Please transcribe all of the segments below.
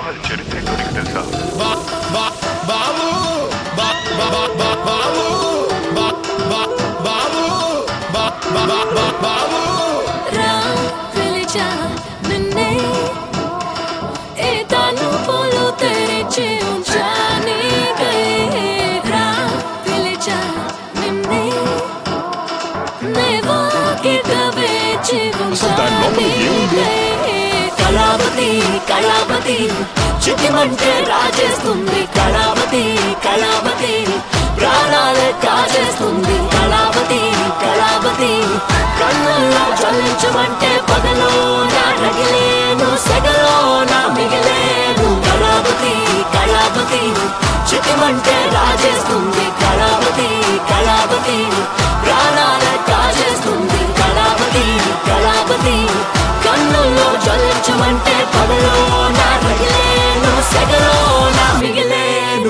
అది చరిత్ర ఏంటో నీకు తెలుసా రా పిలిచా నిన్నే ఏ తలుపులు తెరిచి ఉంచాని రా పిలిచా నిన్నే నే వాకిట వేచి దాని లోపల ఏముంది? కళావతి కళావతి చితిమంటే రాజేస్తుంది కళావతి కళావతి ప్రాణాలే కాజేస్తుంది కళావతి కళావతి కన్నుల్లో జ్వలించమంటే పగలో నా రగిలేను సెగలో నా మిగిలేను కళావతి కళావతి చితిమంటే రాజేస్తుంది కళావతి కళావతి ప్రాణాలే కాజేస్తుంది కళావతి కళావతి కన్నుల్లో జ్వలించమంటే పగలో నా రగిలేను సెగలో నా మిగిలేను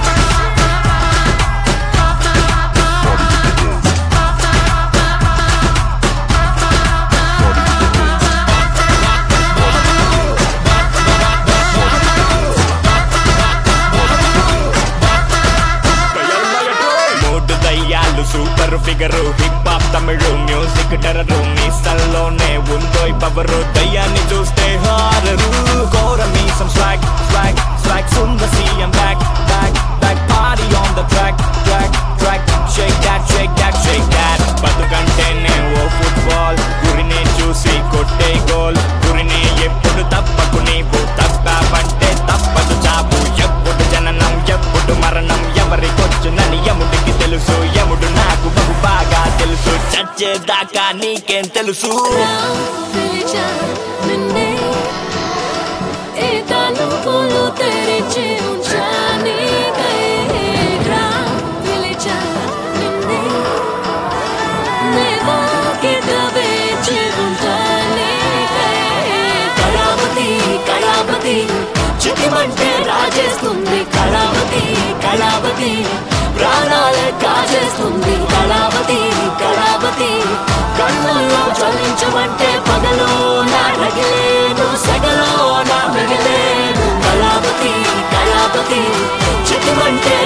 మూడు దయ్యాలు super figure hip hop Tamil music terror మీసల్లోనే ఉందో పవరు దయ్యాన్ని చూస్తే హారరు కోర మీసం స్వాగ్ స్వాగ్ స్వాగ్ సుంద సీఎం బ్యాక్ బ్యాక్ బ్యాక్ పారీ on the track track track shake that shake that shake that బతుకంటేనే ఓ ఫుట్బాల్ గురినే చూసి కొట్టే గోల్ గురినే ఎప్పుడు తప్పకు నీవు తప్పావంటే తప్పదు చాపు ఎప్పుడు జననం ఎప్పుడు మరణం ఎవరికొచ్చునని యముడికి తెలుసు యముడు నాకు బహు బాగా తెలుసు చచ్చేదాకా నీకేం తెలుసు పిలిచా నిన్నే ఏ తలుపులు తెరిచి ఉంచాని రా పిలిచా నిన్నే నే వాకిట వేచి ఉంటాని కళావతి కళావతి చితిమంటే రాజేస్తుంది కళావతి కళావతి ప్రాణాలే కాజేస్తుంది కళావతి కళావతి కన్నుల్లో జ్వలించమంటే పగలో నా రగిలేను సెగలో నా మిగిలేను కళావతి కళావతి చితిమంటే